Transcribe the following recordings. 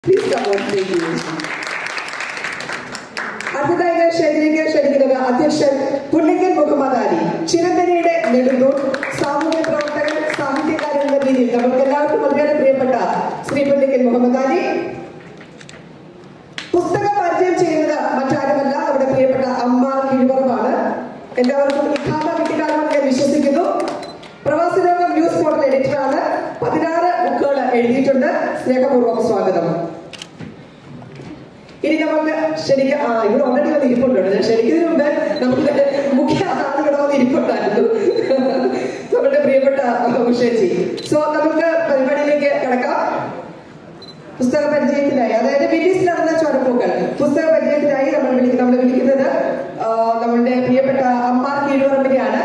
Please come on stage. അടുത്തതായി ഞാൻ ക്ഷണിക്കുക ക്ഷണിക്കുന്നത് അധ്യക്ഷൻ പുള്ളിക്കൽ മുഹമ്മദ് അലി ചിരന്തനയുടെ നെടുന്തൂർ സാമൂഹ്യ പ്രവർത്തകൻ സാഹിത്യകാരൻ എന്ന രീതിയിൽ നമുക്ക് എല്ലാവർക്കും വളരെ പ്രിയപ്പെട്ട ശ്രീ പുള്ളിക്കൽ മുഹമ്മദ് അലി പുസ്തകം പരിചയം ചെയ്യുന്നത് മറ്റാരുമല്ല നമ്മുടെ പ്രിയപ്പെട്ട അമ്മ കിഴിവറമാണ് എല്ലാവർക്കും ഇഖാമ കിട്ടിക്കാണുമെന്ന് ഞാൻ വിശ്വസിക്കുന്നു പ്രവാസി ലോകം ന്യൂസ് പോർട്ടൽ എഡിറ്ററാണ് പതിനാറ് ബുക്കുകൾ എഴുതിയിട്ടുണ്ട് സ്നേഹപൂർവ്വം സ്വാഗതം ഇനി നമുക്ക് ശരിക്കും ആ ഇവിടെ ഓൾറെഡി വന്ന് ഇരിപ്പുണ്ട് ഞാൻ ക്ഷണിക്കുന്നതിന് മുമ്പ് നമുക്ക് മുഖ്യ ആളുകൾ വന്ന് ഇരിപ്പുണ്ടായിരുന്നു നമ്മുടെ പ്രിയപ്പെട്ട ഉഷേച്ചി സോ നമുക്ക് പരിപാടിയിലേക്ക് കിടക്കാം പുസ്തക പരിചയത്തിനായി അതായത് വിലീസ് നടന്ന ചോരപ്പൂക്കൾ പുസ്തക പരിചയത്തിനായി നമ്മൾ വിളി- നമ്മൾ വിളിക്കുന്നത് ആ, നമ്മളുടെ പ്രിയപ്പെട്ട അമ്മ കീഴുപറമ്പിനെയാണ്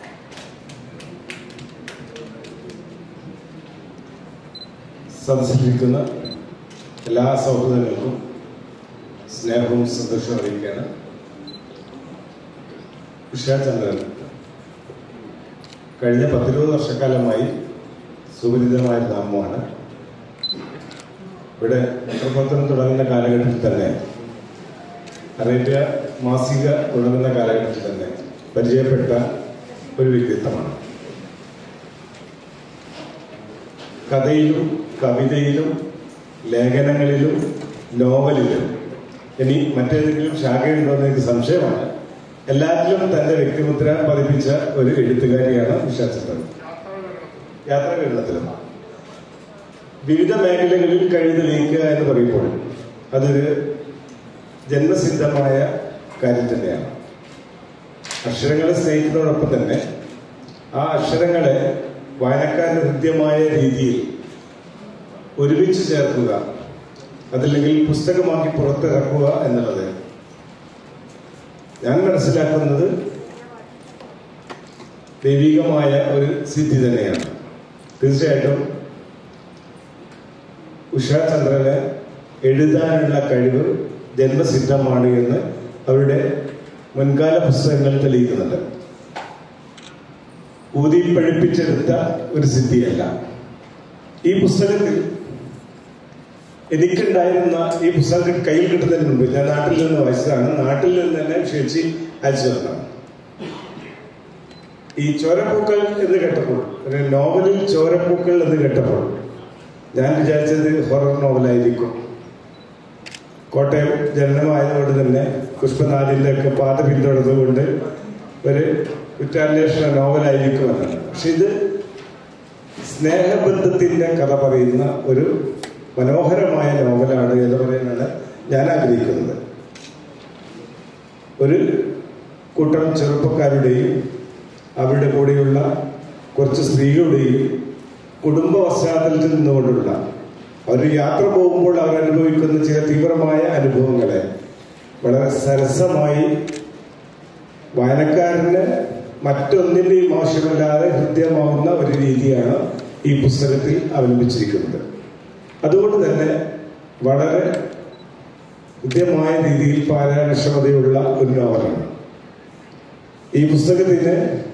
സദസ്സിലിരിക്കുന്ന എല്ലാ സൗഹൃദങ്ങൾക്കും സ്നേഹവും സന്തോഷവും അറിയിക്കുകയാണ് ഉഷാചന്ദ്രൻ കഴിഞ്ഞ പത്തിരുപത് വർഷക്കാലമായി സുപരിചിതമായ നാമമാണ് ഇവിടെ പത്രപ്രവർത്തനം തുടങ്ങുന്ന കാലഘട്ടത്തിൽ തന്നെ അറേബ്യ മാസിക തുടങ്ങുന്ന കാലഘട്ടത്തിൽ തന്നെ പരിചയപ്പെട്ട ഒരു വ്യക്തിത്വമാണ് കഥയിലും കവിതയിലും ലേഖനങ്ങളിലും നോവലിലും ഇനി മറ്റേതെങ്കിലും ശാഖയുണ്ടോ എന്ന് എനിക്ക് സംശയമാണ് എല്ലാറ്റിലും തന്റെ വ്യക്തിമുദ്ര പതിപ്പിച്ച ഒരു എഴുത്തുകാരിയാണ് ഉഷാ ചന്ദ്രൻ യാത്രാകരണത്തിലും വിവിധ മേഖലകളിൽ കഴിതെളിയിക്കുക എന്ന് പറയുമ്പോൾ അതൊരു ജന്മസിദ്ധമായ കാര്യം തന്നെയാണ് അക്ഷരങ്ങളെ സ്നേഹിക്കുന്നതോടൊപ്പം തന്നെ ആ അക്ഷരങ്ങളെ വായനക്കാരന് ഹൃദ്യമായ രീതിയിൽ ഒരുമിച്ച് ചേർക്കുക അതല്ലെങ്കിൽ പുസ്തകമാക്കി പുറത്തിറക്കുക എന്നുള്ളത് ഞാൻ മനസ്സിലാക്കുന്നത് ദൈവികമായ ഒരു സിദ്ധി തന്നെയാണ് തീർച്ചയായിട്ടും ഉഷാ ചന്ദ്രന് എഴുതാനുള്ള കഴിവ് ജന്മസിദ്ധമാണ് എന്ന് അവരുടെ മുൻകാല പുസ്തകങ്ങൾ തെളിയിക്കുന്നുണ്ട് ഊതി പഴിപ്പിച്ചെടുത്ത ഒരു സിദ്ധിയല്ല ഈ പുസ്തകത്തിൽ എനിക്കുണ്ടായിരുന്ന ഈ പുസ്തകം കയ്യിൽ കിട്ടുന്നതിന് മുമ്പ് ഞാൻ നാട്ടിൽ നിന്ന് വായിച്ചതാണ് നാട്ടിൽ നിന്ന് തന്നെ ക്ഷണിച്ച് അയച്ചു തന്നതാണ് ഈ ചോരപ്പൂക്കൾ എന്ന് കേട്ടപ്പോൾ ഒരു നോവലിൽ ചോരപ്പൂക്കൾ എന്ന് കേട്ടപ്പോൾ ഞാൻ വിചാരിച്ചത് ഹൊറർ നോവലായിരിക്കും കോട്ടയം ജനനമായതുകൊണ്ട് തന്നെ പുഷ്പനാഥിന്റെ ഒക്കെ പാത പിന്തുടർന്നുകൊണ്ട് ഒരു കുറ്റാന്വേഷണ നോവലായിരിക്കുമെന്നാണ് പക്ഷെ ഇത് സ്നേഹബന്ധത്തിന്റെ കഥ പറയുന്ന ഒരു മനോഹരമായ നോവലാണ് എന്ന് പറയാനാണ് ഞാൻ ആഗ്രഹിക്കുന്നത് ഒരു കൂട്ടം ചെറുപ്പക്കാരുടെയും അവരുടെ കൂടെയുള്ള കുറച്ച് സ്ത്രീകളുടെയും കുടുംബ പശ്ചാത്തലത്തിൽ നിന്നുകൊണ്ടുള്ള അവർ യാത്ര പോകുമ്പോൾ അവർ അനുഭവിക്കുന്ന ചില തീവ്രമായ അനുഭവങ്ങളെ വളരെ സരസമായി വായനക്കാരന് മറ്റൊന്നിന്റെയും ആവശ്യമില്ലാതെ ഹൃദ്യമാവുന്ന ഒരു രീതിയാണ് ഈ പുസ്തകത്തിൽ അവലംബിച്ചിരിക്കുന്നത് അതുകൊണ്ട് തന്നെ വളരെ ഹൃദ്യമായ രീതിയിൽ പാരായണക്ഷമതയുള്ള ഒരു നോവലാണ് ഈ പുസ്തകത്തിന്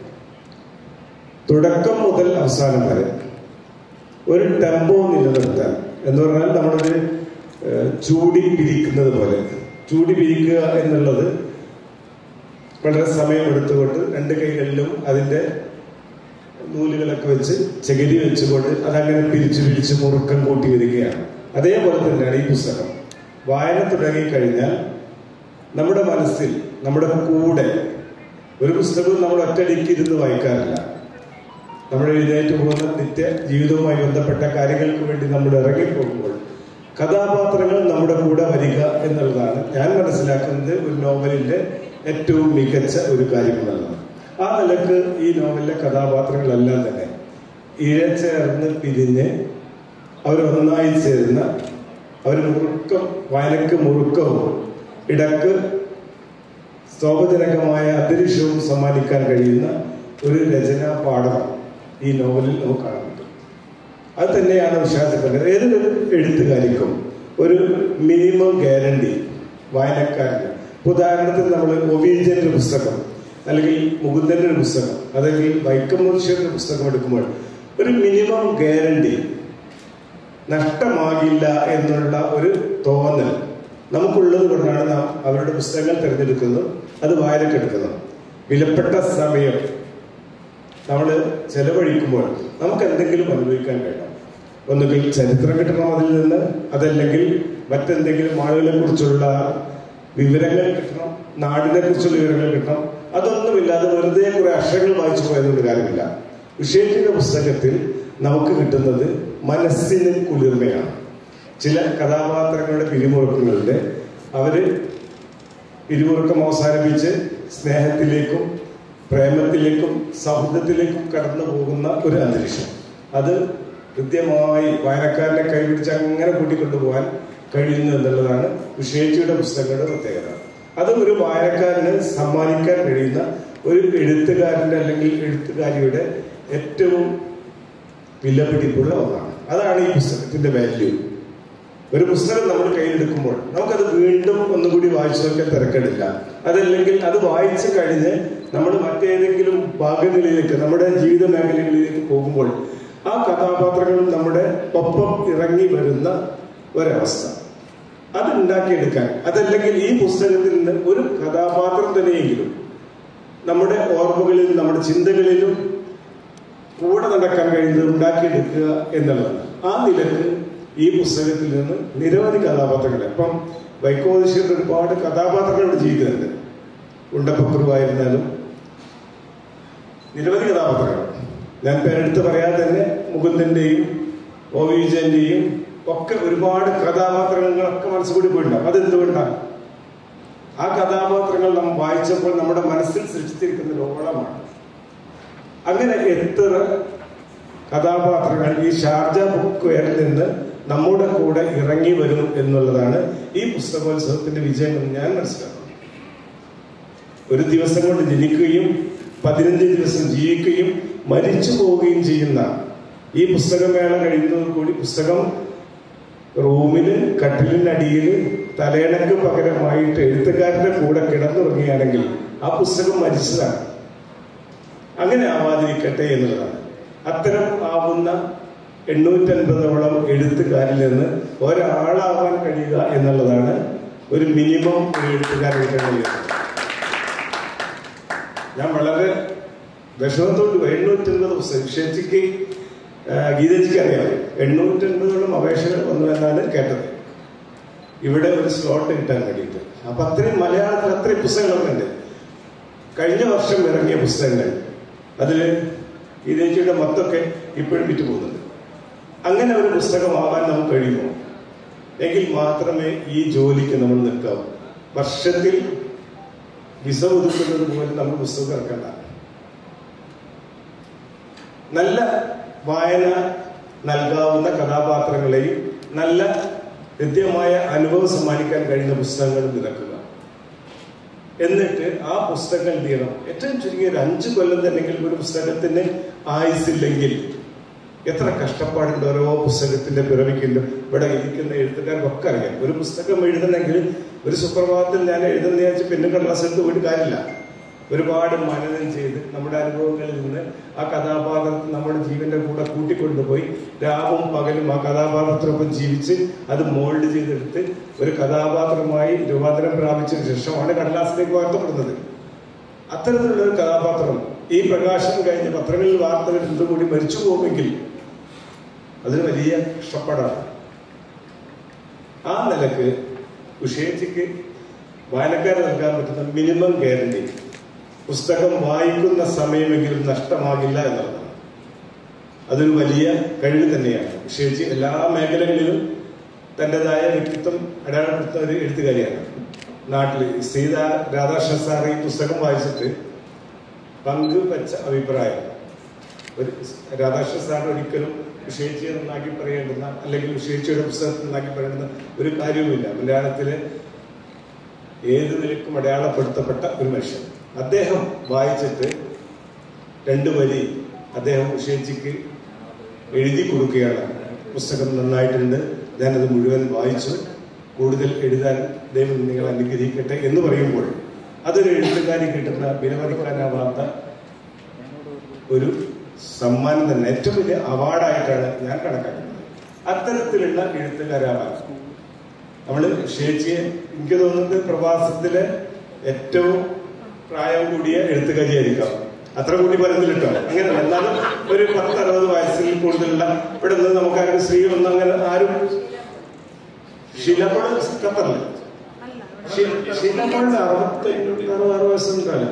തുടക്കം മുതൽ അവസാനം വരെ ഒരു ടെമ്പോ നിലനിർത്താൻ എന്ന് പറഞ്ഞാൽ നമ്മളൊരു ഏഹ്, ചൂടി പിരിക്കുന്നത് പോലെ ചൂടി പിരിക്കുക എന്നുള്ളത് വളരെ സമയമെടുത്തുകൊണ്ട് രണ്ട് കൈകളിലും അതിന്റെ നൂലുകളൊക്കെ വെച്ച് ചകിരി വെച്ചുകൊണ്ട് അതങ്ങനെ പിരിച്ചു പിരിച്ച് മുറുക്കം കൂട്ടി വരികയാണ് അതേപോലെ തന്നെയാണ് ഈ പുസ്തകം വായന തുടങ്ങിക്കഴിഞ്ഞാൽ നമ്മുടെ മനസ്സിൽ നമ്മുടെ കൂടെ ഒരു പുസ്തകവും നമ്മൾ ഒറ്റയടിക്ക് ഇരുന്ന് വായിക്കാറില്ല നമ്മൾ എഴുന്നേറ്റ് പോകുന്ന നിത്യ ജീവിതവുമായി ബന്ധപ്പെട്ട കാര്യങ്ങൾക്ക് വേണ്ടി നമ്മൾ ഇറങ്ങിപ്പോകുമ്പോൾ കഥാപാത്രങ്ങൾ നമ്മുടെ കൂടെ വരിക എന്നുള്ളതാണ് ഞാൻ മനസ്സിലാക്കുന്നത് ഒരു നോവലിന്റെ ഏറ്റവും മികച്ച ഒരു കാര്യം എന്നുള്ളതാണ് ആ നിലക്ക് ഈ നോവലിലെ കഥാപാത്രങ്ങളെല്ലാം തന്നെ ഇഴചേർന്ന് പിരിഞ്ഞ് അവർ ഒന്നായി ചേരുന്ന അവർ മുറുക്കം വായനക്ക് മുറുക്കവും ഇടക്ക് സ്തോഭജനകമായ അന്തരീക്ഷവും സമ്മാനിക്കാൻ കഴിയുന്ന ഒരു രചനാ പാഠം ഈ നോവലിൽ നമുക്ക് കാണാൻ പറ്റും അത് തന്നെയാണ് വിശ്വാസപ്പെടുന്നത് ഏതൊരു എഴുത്തുകാരിക്കും ഒരു മിനിമം ഗ്യാരണ്ടി വായനക്കാരന് ഇപ്പൊ ഉദാഹരണത്തിന് നമ്മൾ ഒവീജന്റെ പുസ്തകം അല്ലെങ്കിൽ മുകുന്ദന്റെ ഒരു പുസ്തകം അല്ലെങ്കിൽ വൈക്കം മുൻഷിയുടെ പുസ്തകം എടുക്കുമ്പോൾ ഒരു മിനിമം ഗ്യാരണ്ടി നഷ്ടമാകില്ല എന്നുള്ള ഒരു തോന്നൽ നമുക്കുള്ളത് കൊണ്ടാണ് നാം അവരുടെ പുസ്തകങ്ങൾ തിരഞ്ഞെടുക്കുന്നത് അത് വായനക്കെടുക്കുന്നത് വിലപ്പെട്ട സമയം നമ്മൾ ചെലവഴിക്കുമ്പോൾ നമുക്ക് എന്തെങ്കിലും അനുഭവിക്കാൻ കഴിയണം ഒന്നുകിൽ ചരിത്രം കിട്ടണം അതിൽ നിന്ന് അതല്ലെങ്കിൽ മറ്റെന്തെങ്കിലും ആളുകളെ കുറിച്ചുള്ള വിവരങ്ങൾ കിട്ടണം നാടിനെ കുറിച്ചുള്ള വിവരങ്ങൾ കിട്ടണം അതൊന്നുമില്ലാതെ വെറുതെ കുറെ അക്ഷരങ്ങൾ വായിച്ചു പോയതുകൊണ്ട് കാര്യമില്ല വിഷയത്തിന്റെ പുസ്തകത്തിൽ നമുക്ക് കിട്ടുന്നത് മനസ്സിന് കുളിർമയാണ് ചില കഥാപാത്രങ്ങളുടെ പിരിമുറുക്കങ്ങളുടെ അവര് പിരിമുറുക്കം അവസാനിപ്പിച്ച് സ്നേഹത്തിലേക്കും പ്രേമത്തിലേക്കും സൗഹൃദത്തിലേക്കും കടന്നു പോകുന്ന ഒരു അന്തരീക്ഷം അത് കൃത്യമായി വായനക്കാരനെ കൈപിടിച്ച് അങ്ങനെ കൂട്ടിക്കൊണ്ടുപോകാൻ കഴിയുന്നു എന്നുള്ളതാണ് വിഷയച്ചിയുടെ പുസ്തകങ്ങളുടെ പ്രത്യേകത അത് ഒരു വായനക്കാരന് സമ്മാനിക്കാൻ കഴിയുന്ന ഒരു എഴുത്തുകാരന്റെ അല്ലെങ്കിൽ എഴുത്തുകാരിയുടെ ഏറ്റവും വിലപിടിപ്പുള്ള ഒന്നാണ് അതാണ് ഈ പുസ്തകത്തിന്റെ വാല്യൂ ഒരു പുസ്തകം നമ്മൾ കയ്യിലെടുക്കുമ്പോൾ നമുക്കത് വീണ്ടും ഒന്നുകൂടി വായിച്ചു നോക്കാൻ തിരക്കടില്ല അതല്ലെങ്കിൽ അത് വായിച്ചു കഴിഞ്ഞ് നമ്മൾ മറ്റേതെങ്കിലും ഭാഗങ്ങളിലേക്ക് നമ്മുടെ ജീവിത മേഖലകളിലേക്ക് പോകുമ്പോൾ ആ കഥാപാത്രങ്ങളും നമ്മുടെ ഒപ്പം ഇറങ്ങി വരുന്ന ഒരവസ്ഥ അത് ഉണ്ടാക്കിയെടുക്കാൻ അതല്ലെങ്കിൽ ഈ പുസ്തകത്തിൽ നിന്ന് ഒരു കഥാപാത്രം തന്നെയെങ്കിലും നമ്മുടെ ഓർമ്മകളിലും നമ്മുടെ ചിന്തകളിലും കൂടെ നടക്കാൻ കഴിയുന്നത് ഉണ്ടാക്കിയെടുക്കുക എന്നുള്ളതാണ് ആ നിലക്ക് ഈ പുസ്തകത്തിൽ നിന്ന് നിരവധി കഥാപാത്രങ്ങളെ ഇപ്പം വൈക്കോദിശയുടെ ഒരുപാട് കഥാപാത്രങ്ങളുടെ ജീവിതമുണ്ട് ഉണ്ടപ്പക്കുറുവായിരുന്നാലും നിരവധി കഥാപാത്രങ്ങൾ ഞാൻ പേരെടുത്ത് പറയാതെ തന്നെ മുകുന്ദന്റെയും ഒ വി വിജയന്റെയും ഒക്കെ ഒരുപാട് കഥാപാത്രങ്ങളൊക്കെ മനസ്സുകൂടി പോയിട്ടുണ്ടാവും അതെന്തുകൊണ്ടാണ് ആ കഥാപാത്രങ്ങൾ നാം വായിച്ചപ്പോൾ നമ്മുടെ മനസ്സിൽ സൃഷ്ടിച്ചിരിക്കുന്ന ലോളമാണ് അങ്ങനെ എത്ര കഥാപാത്രങ്ങൾ ഈ ഷാർജ ബുക്ക് വെയറിൽ നിന്ന് നമ്മുടെ കൂടെ ഇറങ്ങി വരും എന്നുള്ളതാണ് ഈ പുസ്തകോത്സവത്തിന്റെ വിജയം എന്ന് ഞാൻ മനസ്സിലാക്കുന്നു ഒരു ദിവസം കൊണ്ട് ജനിക്കുകയും പതിനഞ്ച് ദിവസം ജീവിക്കുകയും മരിച്ചു പോവുകയും ചെയ്യുന്ന ഈ പുസ്തകമേള കഴിയുന്നത് കൂടി പുസ്തകം റൂമില് കട്ടിലിനടിയിൽ തലേണക്ക് പകരമായിട്ട് എഴുത്തുകാരന്റെ കൂടെ കിടന്നുറങ്ങുകയാണെങ്കിൽ ആ പുസ്തകം മരിച്ചതാണ് അങ്ങനെ ആവാതിരിക്കട്ടെ എന്നുള്ളതാണ് അത്തരം ആവുന്ന എണ്ണൂറ്റൻപതോളം എഴുത്തുകാരിൽ നിന്ന് ഒരാളാവാൻ കഴിയുക എന്നുള്ളതാണ് ഒരു മിനിമം ഒരു എഴുത്തുകാരൻ കിട്ടാൻ കഴിയുന്നത് ഞാൻ വളരെ വിഷമത്തോട് എണ്ണൂറ്റൻപത് പുസ്തകം ക്ഷേത്രയ്ക്ക് ഗീതജിക്ക് അറിയാം എണ്ണൂറ്റൻപതോളം അപേക്ഷകൾ വന്നു എന്നാണ് കേട്ടത് ഇവിടെ ഒരു സ്ലോട്ട് കിട്ടാൻ വേണ്ടിയിട്ട് അപ്പൊ അത്രയും മലയാളത്തിൽ അത്രയും പുസ്തകങ്ങളൊക്കെ ഉണ്ട് കഴിഞ്ഞ വർഷം ഇറങ്ങിയ പുസ്തകങ്ങൾ അതിൽ ഗീതജിയുടെ മൊത്തമൊക്കെ ഇപ്പോഴും വിറ്റ് പോകുന്നുണ്ട് അങ്ങനെ ഒരു പുസ്തകമാവാൻ നമുക്ക് കഴിയുമോ എങ്കിൽ മാത്രമേ ഈ ജോലിക്ക് നമ്മൾ നിൽക്കാവൂ വർഷത്തിൽ വിസ ഒതുക്കുന്നത് പോലെ നമ്മൾ പുസ്തകം ഇറക്കണ്ട നല്ല വായന നൽകാവുന്ന കഥാപാത്രങ്ങളെയും നല്ല ഹൃദ്യമായ അനുഭവം സമ്മാനിക്കാൻ കഴിയുന്ന പുസ്തകങ്ങളും ഇറക്കുക എന്നിട്ട് ആ പുസ്തകങ്ങൾ എന്ത് ചെയ്യണം ഏറ്റവും ചുരുങ്ങിയ ഒരു അഞ്ചു കൊല്ലം തന്നെങ്കിൽ ഒരു പുസ്തകത്തിന് ആയുസില്ലെങ്കിൽ എത്ര കഷ്ടപ്പാടുണ്ട് ഓരോ പുസ്തകത്തിന്റെ പിറവിക്കുണ്ട് ഇവിടെ ഇരിക്കുന്ന എഴുത്തുകാർക്കൊക്കെ അറിയാം ഒരു പുസ്തകം എഴുതണമെങ്കിൽ ഒരു സുപ്രഭാതത്തിൽ ഞാൻ എഴുതുന്ന വിചാരിച്ച് പിന്നെ കടലാസ് എടുത്ത് പോയിട്ട് കാര്യമില്ല ഒരുപാട് മനനം ചെയ്ത് നമ്മുടെ അനുഭവങ്ങളിൽ നിന്ന് ആ കഥാപാത്രത്തെ നമ്മുടെ ജീവന്റെ കൂടെ കൂട്ടിക്കൊണ്ടുപോയി രാവും പകലും ആ കഥാപാത്രത്തിനൊപ്പം ജീവിച്ച് അത് മോൾഡ് ചെയ്തെടുത്ത് ഒരു കഥാപാത്രമായി രൂപാന്തരം പ്രാപിച്ചതിന് ശേഷമാണ് കടലാസിലേക്ക് വാർത്തപ്പെടുന്നത് അത്തരത്തിലുള്ള ഒരു കഥാപാത്രം ഈ പ്രകാശനം കഴിഞ്ഞ് പത്രങ്ങളിൽ വാർത്ത വരുന്നത് കൂടി മരിച്ചു പോകുമെങ്കിൽ അതൊരു വലിയ കഷ്ടപ്പാടാണ് ആ നിലക്ക് ഉഷേച്ചിക്ക് വായനക്കാർ നൽകാൻ പറ്റുന്ന മിനിമം ഗ്യാരണ്ടി പുസ്തകം വായിക്കുന്ന സമയമെങ്കിലും നഷ്ടമാകില്ല എന്നുള്ളതാണ് അതൊരു വലിയ കഴിവ് തന്നെയാണ് ഉഷേച്ചി എല്ലാ മേഖലകളിലും തൻ്റെതായ വ്യക്തിത്വം അടയാളപ്പെടുത്തുന്ന ഒരു എഴുത്തുകാരിയാണ് നാട്ടിൽ സീത രാധാകൃഷ്ണ സാർ ഈ പുസ്തകം വായിച്ചിട്ട് പങ്കുവച്ച അഭിപ്രായം ഒരു രാധാകൃഷ്ണ സാർ ഒരിക്കലും വിഷയിച്ച് നന്നാക്കി പറയേണ്ടുന്ന അല്ലെങ്കിൽ വിഷയിച്ചയുടെ പുസ്തകത്തിൽ നന്നാക്കി പറയേണ്ടുന്ന ഒരു കാര്യവുമില്ല മലയാളത്തിലെ ഏത് നിലക്കും അടയാളപ്പെടുത്തപ്പെട്ട ഒരു മനുഷ്യൻ അദ്ദേഹം വായിച്ചിട്ട് രണ്ടു വരി അദ്ദേഹം വിഷയിച്ചിക്ക് എഴുതി കൊടുക്കുകയാണ് പുസ്തകം നന്നായിട്ടുണ്ട് ഞാനത് മുഴുവൻ വായിച്ചു കൂടുതൽ എഴുതാൻ ദൈവം നിങ്ങൾ അനുഗ്രഹിക്കട്ടെ എന്ന് പറയുമ്പോൾ അതൊരു എഴുത്തുകാരി കിട്ടുന്ന വിലമതിക്കാനാവാത്ത ഒരു സമ്മാനം തന്നെ ഏറ്റവും വലിയ അവാർഡായിട്ടാണ് ഞാൻ കണക്കാക്കുന്നത് അത്തരത്തിലുള്ള എഴുത്തുകാരാവാൻ നമ്മള് ഷേച്ചിയെ എനിക്ക് തോന്നുന്നത് പ്രവാസത്തിലെ ഏറ്റവും പ്രായം കൂടിയ എഴുത്തുകാരിയായിരിക്കാം അത്ര കൂടി പറയുന്നില്ല അങ്ങനെ എന്നാലും ഒരു പത്ത് അറുപത് വയസ്സിൽ കൂടുതലുള്ള ഇവിടെ നിന്ന് നമുക്ക് ആരും സ്ത്രീകളൊന്നും അങ്ങനെ ആരും ഷീലപ്പോൾ ഖത്തറിൽ ഷീലപ്പോഴുടെ അറുപത്തി അറുപത് വയസ്സുണ്ടല്ലോ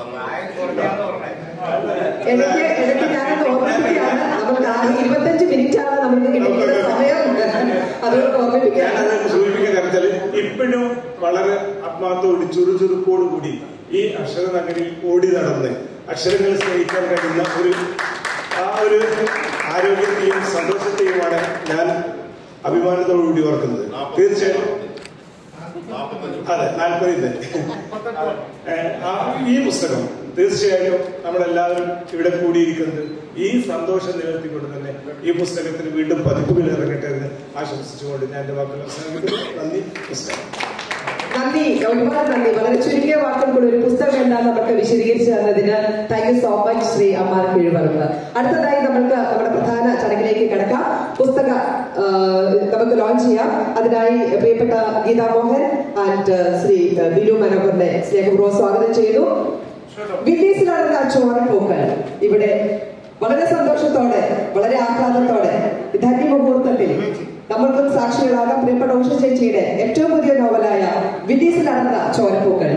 എനിക്ക് എനിക്ക് ഞാനത് ഓർമ്മിപ്പിക്കുകയാണ് നമുക്ക് ആ ഇരുപത്തഞ്ച് മിനിറ്റ് ആണ് നമുക്ക് കിട്ടിയിട്ടുള്ള സമയം അതുകൊണ്ട് ഓർമ്മിപ്പിക്കുകയാണ് ഞാനത് സൂചിപ്പിക്കാൻ കാരണത്താല് ഇപ്പോഴും വളരെ ആത്മാർത്ഥോട് ചുറുചുറുക്കോട് കൂടി ഈ അക്ഷര നഗരിൽ ഓടി നടന്ന് അക്ഷരങ്ങൾ സ്നേഹിക്കാൻ കഴിയുന്ന ഒരു ആ ഒരു ആരോഗ്യത്തെയും സന്തോഷത്തെയുമാണ് ഞാൻ അഭിമാനത്തോടുകൂടി ഓർക്കുന്നത് തീർച്ചയായും അതെ നാൽപ്പതിന്റെ ഏഹ്, ആ ഈ പുസ്തകം തീർച്ചയായും നമ്മളെല്ലാവരും ഇവിടെ കൂടിയിരിക്കുന്നത് ഈ സന്തോഷം നിലനിർത്തിക്കൊണ്ട് തന്നെ ഈ പുസ്തകത്തിന് വീണ്ടും പതിപ്പുകൾ ഇറങ്ങട്ടെ എന്ന് ആശംസിച്ചുകൊണ്ട് ഞാൻ എന്റെ വാക്കുകൾ അവസാനിപ്പിക്കുന്നു നന്ദി നമസ്കാരം നന്ദി ഒരുപാട് നന്ദി വളരെ ചുരുങ്ങിയ വാക്കുകൾ കൂടി ഒരു പുസ്തകം എന്താണെന്ന് നമുക്ക് വിശദീകരിച്ചു തന്നതിന് thank you so much Sri Ammar Kizhivaramb അടുത്തതായി നമുക്ക് നമ്മുടെ പ്രധാന ചടങ്ങിലേക്ക് കിടക്കാം പുസ്തക ആ, നമുക്ക് ലോഞ്ച് ചെയ്യാം അതിനായി പ്രിയപ്പെട്ട ഗീതാ മോഹൻ ആൻഡ് ശ്രീ ബിനു മനോഹറിനെ സ്നേഹപൂർവ്വം സ്വാഗതം ചെയ്തു വില്ലീസിൽ നടന്ന ചോരപ്പൂക്കൾ ഇവിടെ വളരെ സന്തോഷത്തോടെ വളരെ ആഹ്ലാദത്തോടെ ധന്യ മുഹൂർത്തത്തിൽ നമ്മൾക്കും സാക്ഷികളാകാം പ്രിയപ്പെട്ട ഉഷ ചേച്ചിയുടെ ഏറ്റവും പുതിയ നോവലായ വില്ലീസിൽ നടന്ന ചോരപ്പൂക്കൾ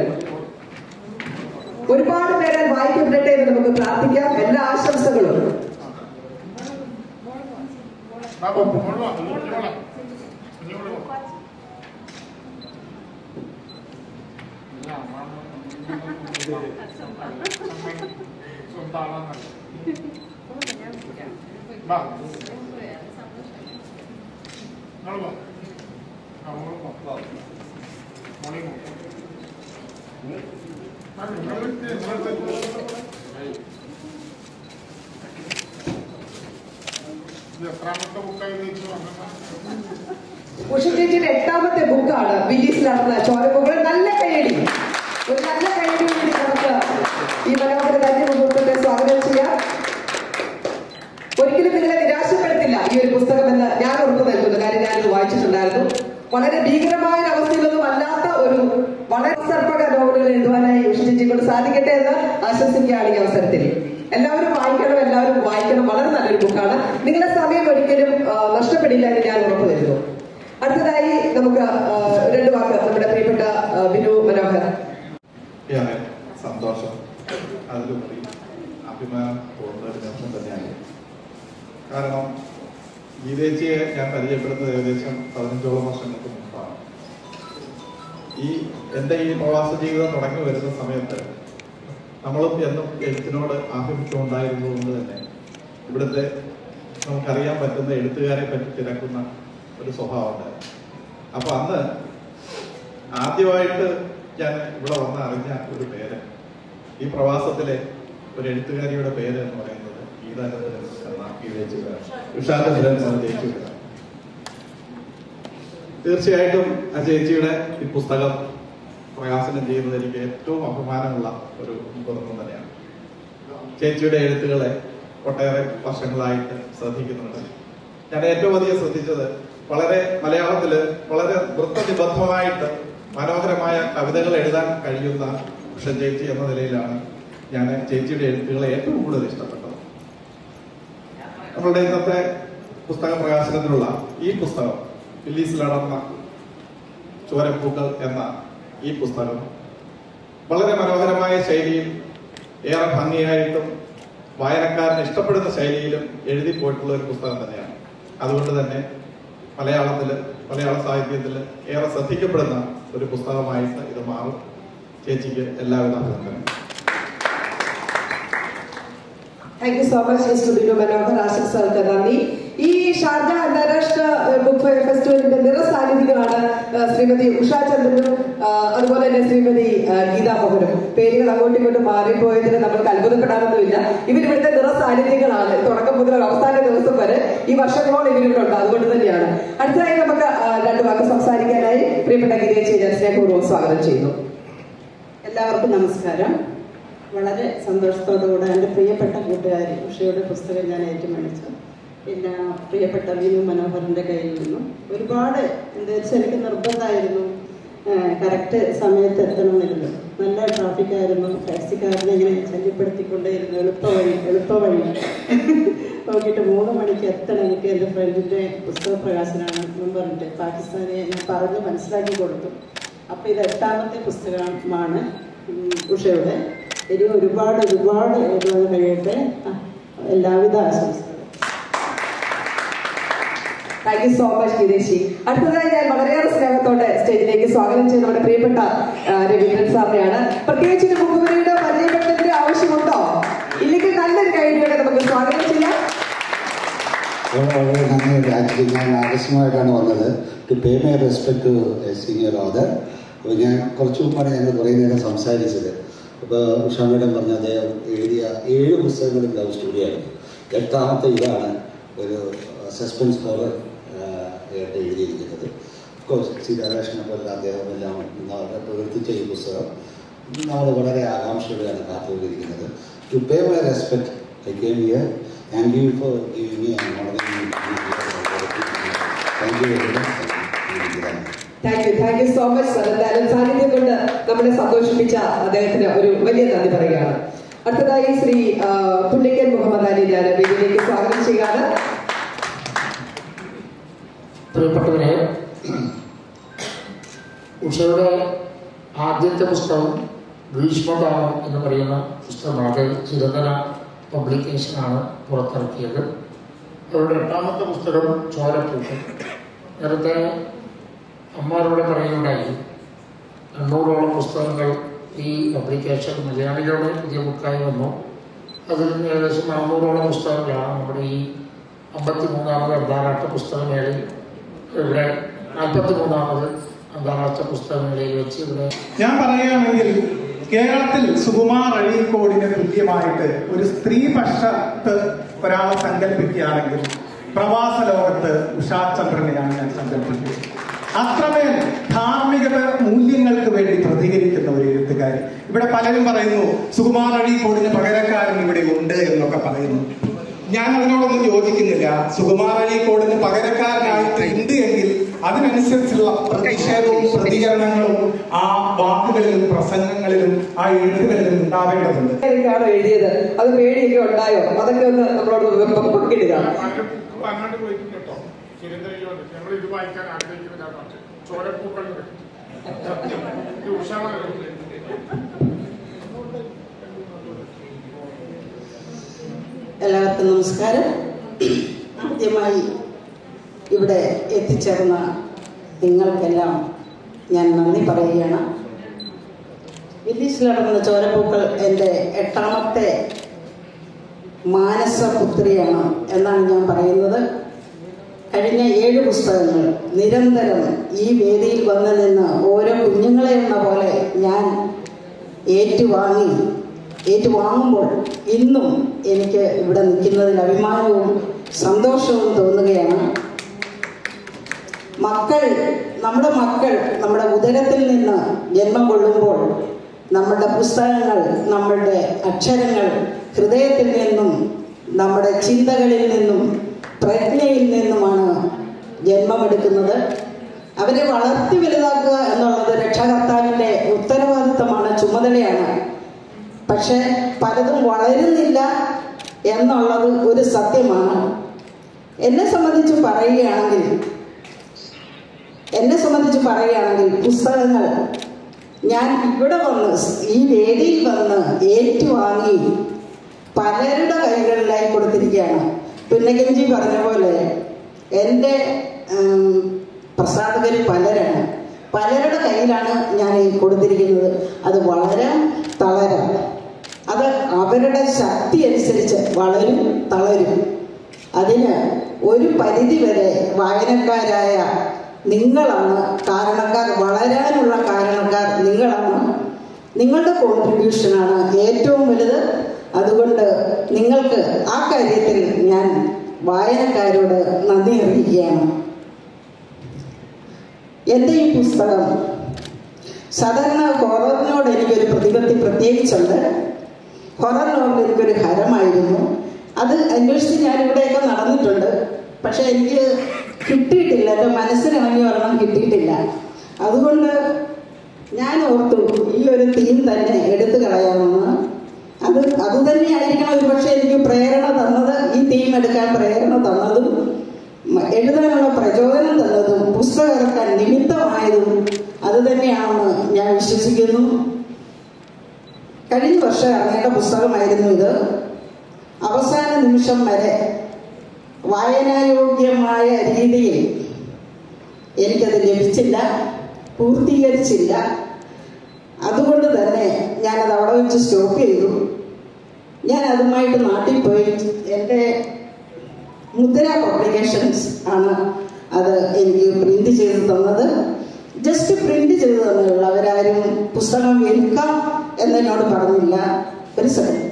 ഒരുപാട് പേരെ വായിക്കപ്പെടട്ടെ എന്ന് നമുക്ക് പ്രാർത്ഥിക്കാം എല്ലാ ആശംസകളും എത്രാമത്തെ ബുക്കായി നീച്ചു ഉഷ ചേച്ചിയുടെ എട്ടാമത്തെ ബുക്കാണ് വില്ലീസിൽ നടന്ന ചോരപ്പൂക്കൾ നല്ല കൈയടി ഒരു നല്ല കൈയടി കൂടി നമുക്ക് ഈ മനോഹര ധന്യ മുഹൂർത്തത്തെ സ്വാഗതം ചെയ്യാം ഒരിക്കലും നിങ്ങളെ നിരാശപ്പെടുത്തില്ല ഈ ഒരു പുസ്തകം എന്ന് ഞാൻ ഉറപ്പു നൽകുന്നു കാര്യം ഞാനിത് വായിച്ചിട്ടുണ്ടായിരുന്നു വളരെ ഭീകരമായ ഒരു അവസ്ഥയിലൊന്നും അല്ലാത്ത ഒരു വളരെ സർപ്പക നോവലുകൾ എഴുതുവാനായി ഉഷിച്ചി കൊണ്ട് സാധിക്കട്ടെ എന്ന് ആശംസിക്കുകയാണ് ഈ അവസരത്തിൽ എല്ലാവരും വായിക്കണം എല്ലാവരും വായിക്കണം വളരെ നല്ലൊരു ബുക്കാണ് നിങ്ങളുടെ സമയം ഒരിക്കലും ആ, നഷ്ടപ്പെടില്ല എന്ന് ഞാൻ ഉറപ്പു തരുന്നു അടുത്തതായി നമുക്ക് ആ, രണ്ട് വാക്ക് നമ്മുടെ പ്രിയപ്പെട്ട ആ, ബിനു മനോഹർ ഏറെ സന്തോഷം അതിലുപരി അഭിമാനം തോന്നുന്ന ഒരു നിമിഷം തന്നെയാണ് കാരണം ഗീതേച്ചിയെ ഞാൻ പരിചയപ്പെടുന്നത് ഏകദേശം പതിനഞ്ചോളം വർഷങ്ങൾക്ക് മുമ്പാണ് ഈ എൻ്റെ ഈ പ്രവാസ ജീവിതം തുടങ്ങി വരുന്ന സമയത്ത് നമ്മളും എന്നും എഴുത്തിനോട് ആഭിമുഖ്യം ഉണ്ടായിരുന്നതുകൊണ്ട് തന്നെ ഇവിടുത്തെ നമുക്കറിയാൻ പറ്റുന്ന എഴുത്തുകാരെ പറ്റി തിരക്കുന്ന ഒരു സ്വഭാവമുണ്ട് അപ്പൊ അന്ന് ആദ്യമായിട്ട് ഞാൻ ഇവിടെ വന്ന് അറിഞ്ഞ ഒരു പേര് ഈ പ്രവാസത്തിലെ ഒരു എഴുത്തുകാരിയുടെ പേര് എന്ന് പറയുന്നത് ഗീതാനന്ദൻ എന്ന ഈ ചേച്ചിയുടെ ഉഷാചന്ദ്രൻ എന്ന ചേച്ചിയുടെ തീർച്ചയായിട്ടും ആ ചേച്ചിയുടെ ഈ പുസ്തകം പ്രകാശനം ചെയ്യുന്നത് എനിക്ക് ഏറ്റവും അഭിമാനമുള്ള ഒരു മുഹൂർത്തം തന്നെയാണ് ചേച്ചിയുടെ എഴുത്തുകളെ ഒട്ടേറെ വർഷങ്ങളായിട്ട് ശ്രദ്ധിക്കുന്നുണ്ട് ഞാൻ ഏറ്റവും അധികം ശ്രദ്ധിച്ചത് വളരെ മലയാളത്തില് വളരെ വൃത്തനിബദ്ധമായിട്ട് മനോഹരമായ കവിതകൾ എഴുതാൻ കഴിയുന്ന ഉഷ ചേച്ചി എന്ന നിലയിലാണ് ഞാൻ ചേച്ചിയുടെ എഴുത്തുകളെ ഏറ്റവും കൂടുതൽ ഇഷ്ടപ്പെട്ടത് നമ്മളുടെ ഇന്നത്തെ പുസ്തക പ്രകാശനത്തിനുള്ള ഈ പുസ്തകം റിലീസിൽ നടന്ന ചോരപ്പൂക്കൾ എന്ന ഈ പുസ്തകം വളരെ മനോഹരമായ ശൈലിയിൽ ഏറെ ഭംഗിയായിട്ടും വായനക്കാരന് ഇഷ്ടപ്പെടുന്ന ശൈലിയിലും എഴുതി പോയിട്ടുള്ള ഒരു പുസ്തകം തന്നെയാണ് അതുകൊണ്ട് തന്നെ മലയാളത്തില് മലയാള സാഹിത്യത്തിൽ ഏറെ ശ്രദ്ധിക്കപ്പെടുന്ന ഒരു പുസ്തകമായിട്ട് ഇത് മാറും ചേച്ചിക്ക് എല്ലാവിധ അഭിനന്ദനം thank you so much mister Binu Manohar ആശംസകൾക്ക് നന്ദി ഈ ഷാർജ അന്താരാഷ്ട്ര ബുക്ക് ഫെയർ ഫെസ്റ്റിവലിന്റെ നിറസാന്നിധ്യങ്ങളാണ് ആ, ശ്രീമതി ഉഷാ ചന്ദ്രനും ആ, അതുപോലെ തന്നെ ശ്രീമതി ആ, ഗീതാ മോഹനും പേരുകൾ അങ്ങോട്ടും ഇങ്ങോട്ടും മാറിപ്പോയതിന് നമുക്ക് അത്ഭുതപ്പെടാനൊന്നുമില്ല ഇവരിവിടുത്തെ നിറസാന്നിധ്യങ്ങളാണ് തുടക്കം മുതൽ അവസാന ദിവസം വരെ ഈ വർഷങ്ങളോളം ഇവരിവിടുണ്ട് അതുകൊണ്ട് തന്നെയാണ് അടുത്തതായി നമുക്ക് ആ, രണ്ട് വാക്ക് സംസാരിക്കാനായി പ്രിയപ്പെട്ട ഗീതയെ ഞാൻ സ്നേഹപൂർവ്വം സ്വാഗതം ചെയ്യുന്നു എല്ലാവർക്കും നമസ്കാരം വളരെ സന്തോഷത്തോടുകൂടെ എൻ്റെ പ്രിയപ്പെട്ട കൂട്ടുകാരി ഉഷയുടെ പുസ്തകം ഞാൻ ഏറ്റുമണിച്ചു പിന്നെ പ്രിയപ്പെട്ട വിനു മനോഹറിൻ്റെ കയ്യിൽ നിന്നും ഒരുപാട് എന്താ വെച്ചാൽ എനിക്ക് നിർബന്ധമായിരുന്നു കറക്റ്റ് സമയത്ത് എത്തണമെന്നിരുന്നു നല്ല ട്രാഫിക്കായിരുന്നു ടാക്സിക്കാരനെ ഇങ്ങനെ ശല്യപ്പെടുത്തിക്കൊണ്ടേയിരുന്നു എളുപ്പ വഴി എളുപ്പ വഴി നോക്കിയിട്ട് മൂന്ന് മണിക്ക് എത്തണം എനിക്ക് എൻ്റെ ഫ്രണ്ടിൻ്റെ പുസ്തക പ്രകാശനാണ് എന്നും പറഞ്ഞിട്ട് പാകിസ്ഥാനെ ഞാൻ പറഞ്ഞ് മനസ്സിലാക്കി കൊടുത്തു അപ്പോൾ ഇത് എട്ടാമത്തെ പുസ്തകമാണ് ഉം, ഉഷയുടെ ഇനി ഒരുപാട് ഒരുപാട് എഴുതാൻ കഴിയട്ടെ ആ, എല്ലാവിധ ആശംസകളും താങ്ക് യു സോ മച്ച് ഗിരീഷി അടുത്തതായി ഞാൻ വളരെയേറെ സ്നേഹത്തോടെ സ്റ്റേജിലേക്ക് സ്വാഗതം ചെയ്യുന്ന നമ്മുടെ പ്രിയപ്പെട്ട ആ, രവീന്ദ്രൻ സാറിനെയാണ് പ്രത്യേകിച്ച് ഒരു മുഖവരിയുടെ പരിചയപ്പെടുത്തലിന്റെ ആവശ്യമുണ്ടോ ഇല്ലെങ്കിൽ നല്ലൊരു കൈഡിയോടെ നമുക്ക് സ്വാഗതം ചെയ്യാം വളരെ വളരെ നന്ദിയുണ്ട് ആക്ച്വലി ഞാൻ ആകസ്മികമായിട്ടാണ് വന്നത് to pay my respect to senior other അപ്പോൾ ഞാൻ കുറച്ച് മുമ്പാണ് ഞങ്ങൾ കുറേ നേരം സംസാരിച്ചത് അപ്പോൾ ഉഷാമേഡം പറഞ്ഞ അദ്ദേഹം എഴുതിയ ഏഴ് പുസ്തകങ്ങളും ലവ് സ്റ്റോറിയായിരുന്നു എട്ടാമത്തെ ഇതാണ് ഒരു സസ്പെൻസ് ഹോറർ എഴുതിയിരിക്കുന്നത് കോഴ്സ് സീതാരാഷ്ണനെ പോലെ അദ്ദേഹം എല്ലാം വളരെ പ്രവർത്തിച്ച ഈ പുസ്തകം നമ്മൾ വളരെ ആകാംക്ഷയോടെയാണ് കാത്തുകൊണ്ടിരിക്കുന്നത് to pay my respect I came here thank you for giving me and thank you very much thank you thank you so much sir എന്തായാലും സാന്നിധ്യം കൊണ്ട് നമ്മളെ സന്തോഷിപ്പിച്ച അദ്ദേഹത്തിന് ഒരു വലിയ നന്ദി പറയുകയാണ് അടുത്തതായി ശ്രീ ആ, പുള്ളിക്കൻ മുഹമ്മദ് അലി ഞാൻ വേദിയിലേക്ക് സ്വാഗതം ചെയ്യുകയാണ് പ്രിയപ്പെട്ടവരെ ഉഷയുടെ ആദ്യത്തെ പുസ്തകം ഭീഷ്മദാനം എന്ന് പറയുന്ന പുസ്തകമാണ് അത് ചിരന്തന പബ്ലിക്കേഷനാണ് പുറത്തിറക്കിയത് അവരുടെ എട്ടാമത്തെ പുസ്തകം ചോരപ്പൂക്കൾ നേരത്തെ അമ്മാരോട് പറയുകയുണ്ടായി എണ്ണൂറോളം പുസ്തകങ്ങൾ ഈ പബ്ലിക്കേഷൻ മലയാളികളുടെ പുതിയ ബുക്കായി വന്നു അതിൽ നിന്ന് ഏകദേശം നാനൂറോളം പുസ്തകങ്ങളാണ് നമ്മുടെ ഈ അമ്പത്തി മൂന്നാമത് അന്താരാഷ്ട്ര പുസ്തകമേളയിൽ ഇവിടെ നാൽപ്പത്തി മൂന്നാമത് അന്താരാഷ്ട്ര പുസ്തകമേളയിൽ വെച്ച് ഇവിടെ ഞാൻ പറയുകയാണെങ്കിൽ കേരളത്തിൽ സുകുമാർ അഴീക്കോടിന് തുല്യമായിട്ട് ഒരു സ്ത്രീ പക്ഷത്ത് ഒരാളെ സങ്കല്പിക്കുകയാണെങ്കിൽ പ്രവാസ ലോകത്ത് ഉഷാചന്ദ്രനെയാണ് ഞാൻ സങ്കല്പിക്കുന്നത് അത്രമേൽ ധാർമ്മികത മൂല്യങ്ങൾക്ക് വേണ്ടി പ്രതികരിക്കുന്ന ഒരു എഴുത്തുകാരി ഇവിടെ പലരും പറയുന്നു സുകുമാർ അഴീക്കോടിന് പകരക്കാരൻ ഇവിടെ ഉണ്ട് എന്നൊക്കെ പറയുന്നു ഞാൻ അതിനോടൊന്നും യോജിക്കുന്നില്ല സുകുമാർ അഴീക്കോടിന് പകരക്കാരനായിട്ട് ഉണ്ട് എങ്കിൽ അതിനനുസരിച്ചുള്ള പ്രതിഷേധവും പ്രതികരണങ്ങളും ആ വാക്കുകളിലും പ്രസംഗങ്ങളിലും ആ എഴുത്തുകളിലും ഉണ്ടാവേണ്ടതുണ്ട് ആണോ എഴുതിയത് അത് പേടിയൊക്കെ ഉണ്ടായോ അതൊക്കെ ഒന്ന് നമ്മളോട് പ- പങ്കിടുക അങ്ങോട്ട് പോയിട്ടുണ്ട് കേട്ടോ ചിരന്തയിലോട്ട് ഞങ്ങൾ ഇത് വായിക്കാൻ ആഗ്രഹിക്കുന്നതാണ് ചോരപ്പൂക്കളുണ്ട് ഇത് ഉഷാറാണ് എല്ലാവർക്കും നമസ്കാരം ആദ്യമായി ഇവിടെ എത്തിച്ചേർന്ന നിങ്ങൾക്കെല്ലാം ഞാൻ നന്ദി പറയുകയാണ് വില്ലീസിൽ നടന്ന ചോരപ്പൂക്കൾ എൻ്റെ എട്ടാമത്തെ മാനസപുത്രിയാണ് എന്നാണ് ഞാൻ പറയുന്നത് കഴിഞ്ഞ ഏഴ് പുസ്തകങ്ങൾ നിരന്തരം ഈ വേദിയിൽ വന്നു നിന്ന് ഓരോ കുഞ്ഞുങ്ങളെ എന്ന പോലെ ഞാൻ ഏറ്റുവാങ്ങി ഏറ്റുവാങ്ങുമ്പോൾ ഇന്നും എനിക്ക് ഇവിടെ നിൽക്കുന്നതിൽ അഭിമാനവും സന്തോഷവും തോന്നുകയാണ് മക്കൾ നമ്മുടെ മക്കൾ നമ്മുടെ ഉദരത്തിൽ നിന്ന് ജന്മം കൊള്ളുമ്പോൾ നമ്മുടെ പുസ്തകങ്ങൾ നമ്മളുടെ അക്ഷരങ്ങൾ ഹൃദയത്തിൽ നിന്നും നമ്മുടെ ചിന്തകളിൽ നിന്നും പ്രജ്ഞയിൽ നിന്നുമാണ് ജന്മമെടുക്കുന്നത് അവരെ വളർത്തി വലുതാക്കുക എന്നുള്ളത് രക്ഷകർത്താവിൻ്റെ ഉത്തരവാദിത്തമാണ് ചുമതലയാണ് പക്ഷെ പലതും വളരുന്നില്ല എന്നുള്ളത് ഒരു സത്യമാണ് എന്നെ സംബന്ധിച്ച് പറയുകയാണെങ്കിൽ എന്നെ സംബന്ധിച്ച് പറയുകയാണെങ്കിൽ പുസ്തകങ്ങൾ ഞാൻ ഇവിടെ വന്ന് ഈ വേദിയിൽ വന്ന് ഏറ്റുവാങ്ങി പലരുടെ കൈകളിലായി കൊടുത്തിരിക്കുകയാണ് പുന്നഗഞ്ചി പറഞ്ഞ പോലെ എൻ്റെ പ്രസാധകർ പലരാണ് പലരുടെ കയ്യിലാണ് ഞാൻ ഈ കൊടുത്തിരിക്കുന്നത് അത് വളരാൻ തളരാം അത് അവരുടെ ശക്തി അനുസരിച്ച് വളരും തളരും അതിന് ഒരു പരിധി വരെ വായനക്കാരായ നിങ്ങളാണ് കാരണക്കാർ വളരാനുള്ള കാരണക്കാർ നിങ്ങളാണ് നിങ്ങളുടെ കോൺട്രിബ്യൂഷനാണ് ഏറ്റവും വലുത് അതുകൊണ്ട് നിങ്ങൾക്ക് ആ കാര്യത്തിൽ ഞാൻ വായനക്കാരോട് നന്ദി അറിയിക്കുകയാണ് എൻ്റെ ഈ പുസ്തകം സാധാരണ ഹൊററിനോട് എനിക്കൊരു പ്രതിപത്തി പ്രത്യേകിച്ചുണ്ട് ഹൊറർ നോവൽ എനിക്കൊരു ഹരമായിരുന്നു അത് അന്വേഷിച്ച് ഞാൻ ഇവിടെയൊക്കെ നടന്നിട്ടുണ്ട് പക്ഷെ എനിക്ക് കിട്ടിയിട്ടില്ല എൻ്റെ മനസ്സിനിണങ്ങി ഒരെണ്ണം കിട്ടിയിട്ടില്ല അതുകൊണ്ട് ഞാൻ ഓർത്തു ഈ ഒരു തീം തന്നെ എടുത്തു കളയാമെന്ന് അത് അത് തന്നെയായിരിക്കണം ഒരു പക്ഷേ എനിക്ക് പ്രേരണ തന്നത് ഈ തീം എടുക്കാൻ പ്രേരണ തന്നതും മ- എഴുതാനുള്ള പ്രചോദനം തന്നതും പുസ്തകം ഇറക്കാൻ നിമിത്തമായതും അത് തന്നെയാണെന്ന് ഞാൻ വിശ്വസിക്കുന്നു കഴിഞ്ഞ വർഷം ഇറങ്ങേണ്ട പുസ്തകമായിരുന്നു ഇത് അവസാന നിമിഷം വരെ വായനായോഗ്യമായ രീതിയിൽ എനിക്കത് ലഭിച്ചില്ല പൂർത്തീകരിച്ചില്ല അതുകൊണ്ട് തന്നെ ഞാനത് അവിടെ വെച്ച് സ്റ്റോപ്പ് ചെയ്തു ഞാൻ അതുമായിട്ട് നാട്ടിൽ പോയി എൻ്റെ മുദ്ര പബ്ലിക്കേഷൻസ് ആണ് അത് എനിക്ക് പ്രിന്റ് ചെയ്ത് തന്നത് ജസ്റ്റ് പ്രിന്റ് ചെയ്ത് തന്നേയുള്ളൂ അവരാരും പുസ്തകം വിൽക്കാം എന്നോട് പറഞ്ഞില്ല ഒരു സെക്കൻഡ്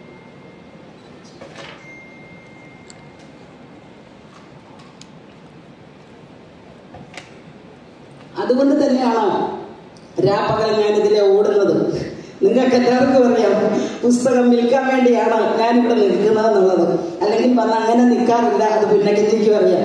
അതുകൊണ്ട് തന്നെയാണ് രാപ്പകൽ ഞാനിതിലെ ഓടുന്നത് നിങ്ങൾക്ക് എല്ലാവർക്കും അറിയാം പുസ്തകം വിൽക്കാൻ വേണ്ടിയാണ് ഞാനിവിടെ നിൽക്കുന്നത് എന്നുള്ളത് അല്ലെങ്കിൽ പറഞ്ഞ അങ്ങനെ നിൽക്കാറില്ല അത് പിന്നെ എനിക്കും അറിയാം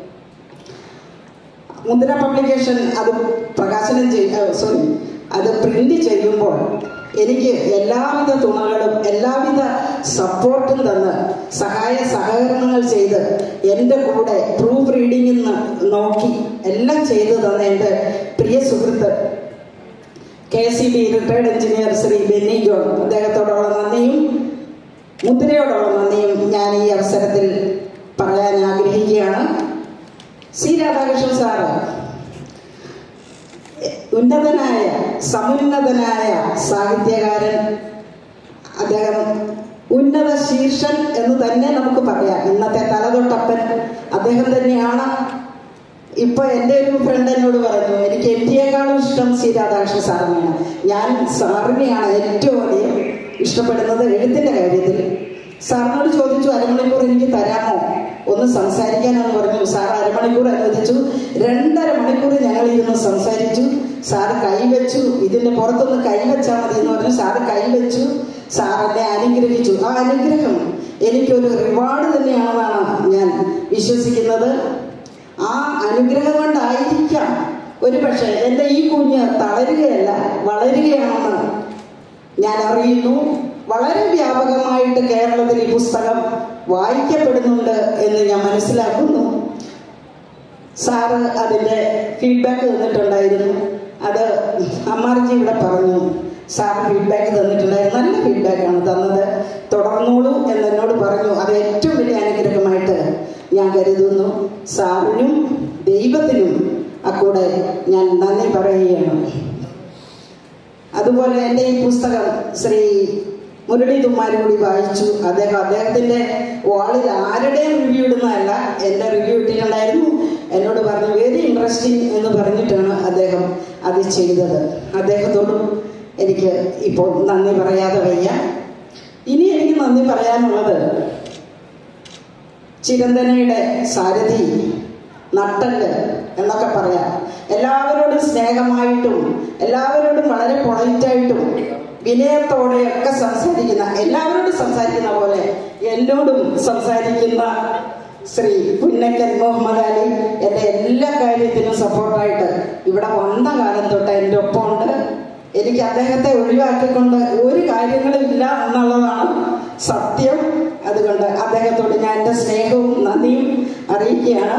മുദ്ര പബ്ലിക്കേഷൻ അത് പ്രകാശനം ചെയ്യ സോറി അത് പ്രിന്റ് ചെയ്യുമ്പോൾ എനിക്ക് എല്ലാവിധ തുണകളും എല്ലാവിധ സപ്പോർട്ടും തന്ന് സഹായ സഹകരണങ്ങൾ ചെയ്ത് എൻ്റെ കൂടെ പ്രൂഫ് റീഡിംഗിൽ നിന്ന് നോക്കി എല്ലാം ചെയ്തു തന്ന എൻ്റെ പ്രിയ സുഹൃത്ത് K C B retired engineer Sri Benny John അദ്ദേഹത്തോടുള്ള നന്ദിയും മുദ്രയോടുള്ള നന്ദിയും ഞാൻ ഈ അവസരത്തിൽ പറയാൻ ആഗ്രഹിക്കുകയാണ് സി രാധാകൃഷ്ണൻ സാറ് ഉന്നതനായ സമുന്നതനായ സാഹിത്യകാരൻ അദ്ദേഹം ഉന്നത ശീർഷൻ എന്ന് തന്നെ നമുക്ക് പറയാം ഇന്നത്തെ തലതൊട്ടപ്പൻ അദ്ദേഹം തന്നെയാണ് ഇപ്പൊ എൻ്റെ ഒരു ഫ്രണ്ട് എന്നോട് പറഞ്ഞു എനിക്ക് എം ടിയേക്കാളും ഇഷ്ടം സി രാധാകൃഷ്ണൻ സാറിനെയാണ് ഞാൻ സാറിനെയാണ് ഏറ്റവും അധികം ഇഷ്ടപ്പെടുന്നത് എഴുത്തിന്റെ കാര്യത്തിൽ സാറിനോട് ചോദിച്ചു അരമണിക്കൂർ എനിക്ക് തരാമോ ഒന്ന് സംസാരിക്കാനെന്ന് പറഞ്ഞു സാർ അരമണിക്കൂർ അനുവദിച്ചു രണ്ടര മണിക്കൂർ ഞങ്ങൾ ഇരുന്ന് സംസാരിച്ചു സാറ് കൈവച്ചു ഇതിന്റെ പുറത്തൊന്ന് കൈവച്ചാൽ മതി എന്ന് പറഞ്ഞു സാറ് കൈവച്ചു സാർ എന്നെ അനുഗ്രഹിച്ചു ആ അനുഗ്രഹം എനിക്കൊരു റിവാർഡ് തന്നെയാണെന്നാണ് ഞാൻ വിശ്വസിക്കുന്നത് ആ അനുഗ്രഹം കൊണ്ടായിരിക്കാം ഒരു പക്ഷേ എൻ്റെ ഈ കുഞ്ഞ് തളരുകയല്ല വളരുകയാണെന്ന് ഞാൻ അറിയുന്നു വളരെ വ്യാപകമായിട്ട് കേരളത്തിൽ ഈ പുസ്തകം വായിക്കപ്പെടുന്നുണ്ട് എന്ന് ഞാൻ മനസ്സിലാക്കുന്നു സാറ് അതിൻ്റെ ഫീഡ്ബാക്ക് തന്നിട്ടുണ്ടായിരുന്നു അത് അമ്മാർജി ഇവിടെ പറഞ്ഞു സാർ ഫീഡ്ബാക്ക് തന്നിട്ടുണ്ടായിരുന്നു നല്ല ഫീഡ്ബാക്കാണ് തന്നത് തുടർന്നോളൂ എന്ന് എന്നോട് പറഞ്ഞു അത് ഏറ്റവും വലിയ അനുഗ്രഹമായിട്ട് ഞാൻ കരുതുന്നു സാറിനും ദൈവത്തിനും അക്കൂടെ ഞാൻ നന്ദി പറയുകയാണ് അതുപോലെ എൻ്റെ ഈ പുസ്തകം ശ്രീ മുരളി തുമ്മാരി കൂടി വായിച്ചു അദ്ദേഹം അദ്ദേഹത്തിന്റെ വാളിൽ ആരുടെയും റിവ്യൂ ഇടുന്നതല്ല എൻ്റെ റിവ്യൂ ഇട്ടിട്ടുണ്ടായിരുന്നു എന്നോട് പറഞ്ഞു വെരി ഇൻട്രസ്റ്റിംഗ് എന്ന് പറഞ്ഞിട്ടാണ് അദ്ദേഹം അത് ചെയ്തത് അദ്ദേഹത്തോടും എനിക്ക് ഇപ്പോൾ നന്ദി പറയാതെ വയ്യ ഇനി എനിക്ക് നന്ദി പറയാനുള്ളത് ചിരന്തനയുടെ സാരഥി നട്ടല് എന്നൊക്കെ പറയാം എല്ലാവരോടും സ്നേഹമായിട്ടും എല്ലാവരോടും വളരെ പൊളൈറ്റായിട്ടും വിനയത്തോടെയൊക്കെ സംസാരിക്കുന്ന എല്ലാവരോടും സംസാരിക്കുന്ന പോലെ എന്നോടും സംസാരിക്കുന്ന ശ്രീ പുന്നക്കൻ മുഹമ്മദ് അലി എൻ്റെ എല്ലാ കാര്യത്തിനും സപ്പോർട്ടായിട്ട് ഇവിടെ വന്ന കാലം തൊട്ട് എൻ്റെ ഒപ്പമുണ്ട് എനിക്ക് അദ്ദേഹത്തെ ഒഴിവാക്കിക്കൊണ്ട് ഒരു കാര്യങ്ങളും ഇല്ല എന്നുള്ളതാണ് സത്യം അതുകൊണ്ട് അദ്ദേഹത്തോട് ഞാൻ എൻ്റെ സ്നേഹവും നന്ദിയും അറിയിക്കുകയാണ്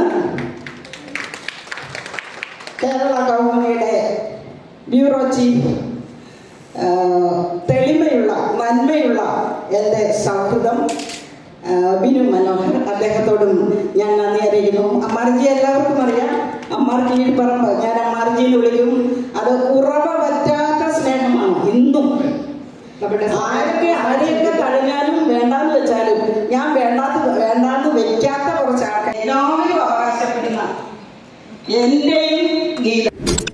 കേരള കൗമുദിയുടെ ബ്യൂറോ ചീഫ് ആ, തെളിമയുള്ള നന്മയുള്ള എൻ്റെ സൗഹൃദം ആ, ബിനു മനോഹർ അദ്ദേഹത്തോടും ഞാൻ നന്ദി അറിയിക്കുന്നു അമ്മാർജി എല്ലാവർക്കും അറിയാം അമ്മാർജി പറമ്പ് ഞാൻ അമ്മാർജിന്ന് വിളിക്കും അത് ഉറവ പറ്റാത്ത സ്നേഹമാണ് ഇന്നും നമ്മുടെ ആരൊക്കെ ആരെയൊക്കെ കഴിഞ്ഞാലും വേണ്ടാന്ന് വെച്ചാലും ഞാൻ വേണ്ടാത്ത വേണ്ടാന്ന് വെക്കാത്ത കുറച്ച് ആൾക്കാർ എല്ലാവരും അവകാശപ്പെടുന്ന എന്റെയും ഗീത